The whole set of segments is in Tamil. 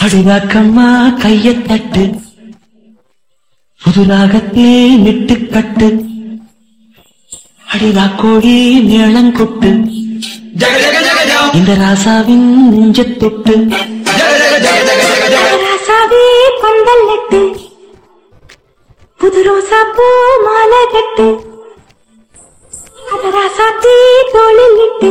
அடிதாக்கம்மா கைய தட்டு புதுராகத்தே நெட்டு கட்டு அடிதா கோடி மேளங்கொட்டு இந்த ராசாவின் நெஞ்சத் தொட்டு ராசாவே பந்தல் நட்டு புது ரோசா பூ மாலை கட்டு அத ராசாத்தி தோளில் இட்டு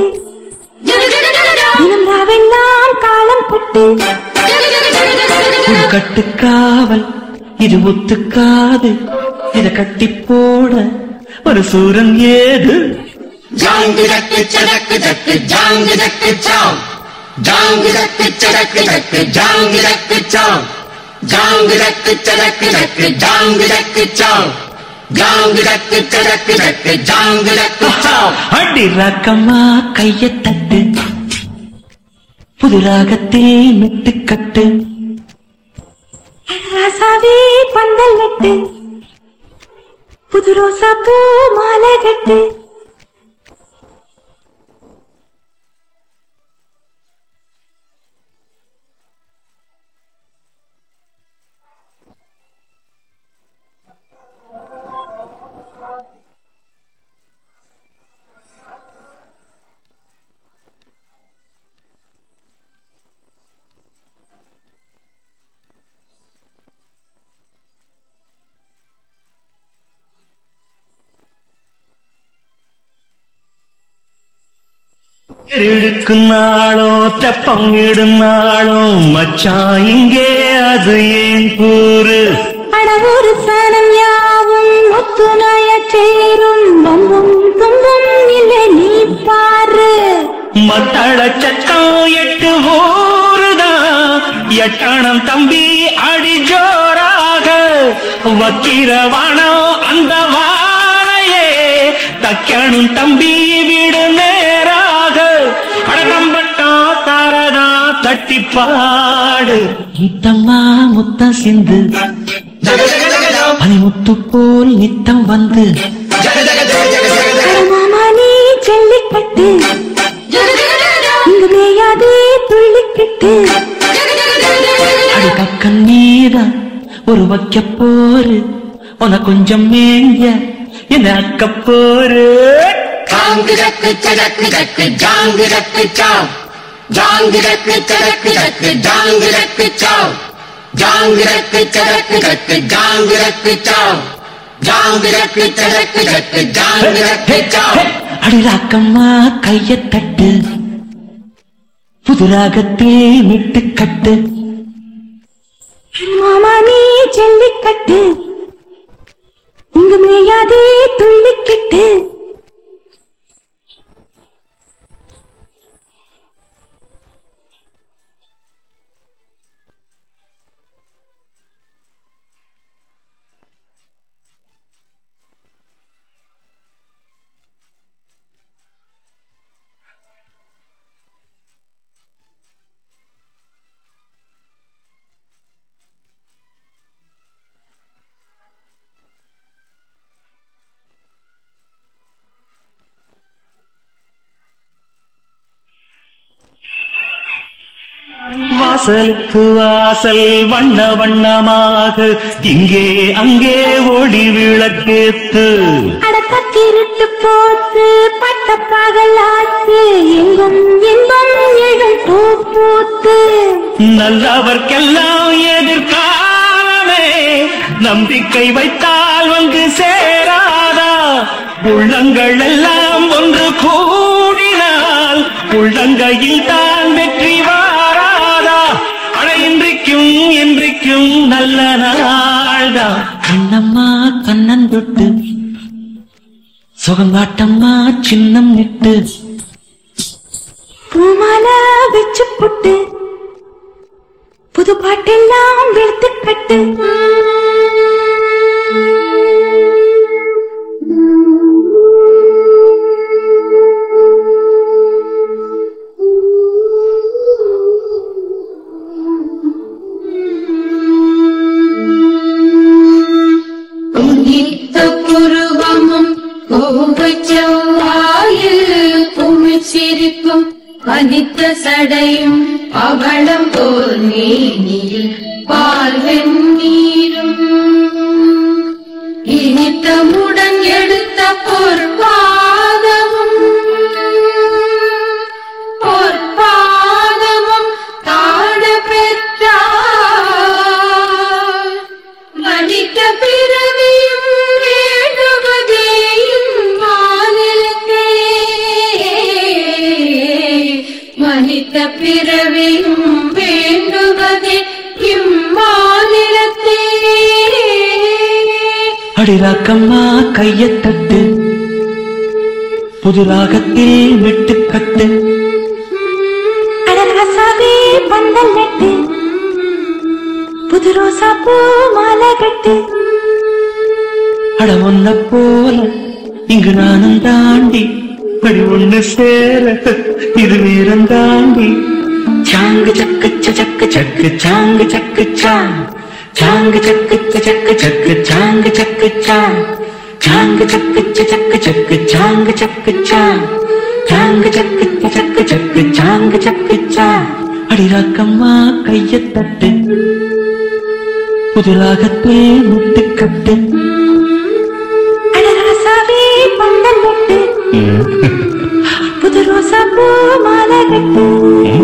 தினம் ராவெல்லாம் காலம் பட்டு ஒரு கட்டுக்காவல் இது ஒத்துக்காது இத கட்டி போட ஒரு சூரன் ஏது ஜாங்கு ஜக்கு சடக்கு ஜக்கு ஜாங்கு ஜக்கு சாம் ஜாங்கு ஜக்கு சடக்கு ஜக்கு ஜாங்கு ஜக்கு சாம் ஜாங்கு ஜக்கு சடக்கு ஜக்கு ஜாங்கு ஜக்கு சாம் ஜாங்கு ஜக்கு சடக்கு ஜக்கு ஜாங்கு ஜக்கு சாம் அடி ராக்கம்மா கைய தட்டு புது ராகத்தே மெட்டு கட்டு ராசாவே பந்தல் நட்டு புது ரோசா பூ மாலை கட்டு இருக்கும் நாளும் தெப்பம் இடும் நாளும் மச்சான் இங்கே அது ஏன் கூறு அடவொரு சனம் யாவும் ஒத்துணைய சேரும் பம்பும் தும்பும் இல்லை நீ பாரு மத்தள சட்டம் எட்டு ஊருதான் எட்டணம் தம்பி அடி ஜோராக வக்கிரவானம் அந்த வாழையே தக்கணும் தம்பி வீடு நேராக அடகம்பட்டா தாரதா தட்டி பாடு முத்தம்மா முத்தம் சிந்து பனிமுத்து போல் நித்தம் வந்து மாமா நீ ஜல்லிக்கட்டு இங்கு மேயாதே துள்ளிக்கிட்டு அடி பக்கம் நீதான் ஒரு வைக்க போரு உன கொஞ்சம் மேங்க என்ன அக்க போரு ஜாங்கு ஜக்கு சடக்கு ஜக்கு ஜாங்கு ஜக்கு சாம் ஜாங்கு ஜக்கு சடக்கு ஜக்கு ஜாங்கு ஜக்கு சாம் ஜாங்கு ஜக்கு சடக்கு ஜக்கு ஜாங்கு ஜக்கு சாம் ஜாங்கு ஜக்கு சடக்கு ஜக்கு ஜாங்கு ஜக்கு சாம் அடி ராக்கம்மா கைய தட்டு புதுராகத்தே மிட்டு கட்டு மாமா நீ ஜல்லிக்கட்டு இங்கு மேயாதே துள்ளிக்கிட்டு வாசலுக்கு வாசல் வண்ண வண்ணமாக இங்கே அங்கே ஒளி விளக்கேத்து அடக்கத்திருட்டு போத்து பட்ட பகலாத்து எங்கும் இன்பம் எழும் பூ பூத்து நல்லவர்க்கெல்லாம் எதிர்காலமே நம்பிக்கை வைத்தால் வந்து சேராதா உள்ளங்கள் எல்லாம் ஒன்று கூடினால் உள்ளங்கையில் தான் வெற்றி வாராதா அட இன்றைக்கும் இன்றைக்கும் நல்ல நாள்தான் கண்ணம்மா கண்ணன் தொட்டு சுகங்காட்டம்மா சின்னம் நிட்டு பூமால வச்சு புட்டு புது பாட்டெல்லாம் வெளுத்து கட்டு உன்னித்த புருவமும் கோபச் செவ்வாயில் குமிச்சிருக்கும் பனித்த சடையும் பவளம் போல் மேனிய முத்தமுடன் எடுத்த பொற்பாதமும் பொற்பாதமும் தாழ பெற்றார் மனித பிறவியும் வேண்டுவதேயும் மாநிலத்தே மனித பிறவியும் வேண்டுவதே இம்மாநிலத்தே அடிராக்கம்மா கையத் தட்டு புது ராகத்தில் மெட்டுக்கட்டு அடராசாவே பந்தல் நட்டு புது ரோசா பூ மாலை கட்டு அட ஒன்ன போல இங்கு நானும் தாண்டி படி ஒண்ணு சேர இது வீரம் தாண்டி சாங்கு சக்கு சக்கு சக்கு சாங்கு சக்கு சாங் சாங்கு சக்கு சக்கு சக்கு சாங்கு சக்கு சாங் சாங்கு சக்கு சக்கு சக்கு சாங்கு சக்கு சாங் சாங்கு சக்கு சக்கு சக்கு சாங்கு சக்கு சாங் அடிராக்கம்மா கையத் தட்டு புது ராகத்தில் முட்டுக்கட்டு அடராசாவே பந்தல் நட்டு புது ரோசா பூ மாலை கட்டு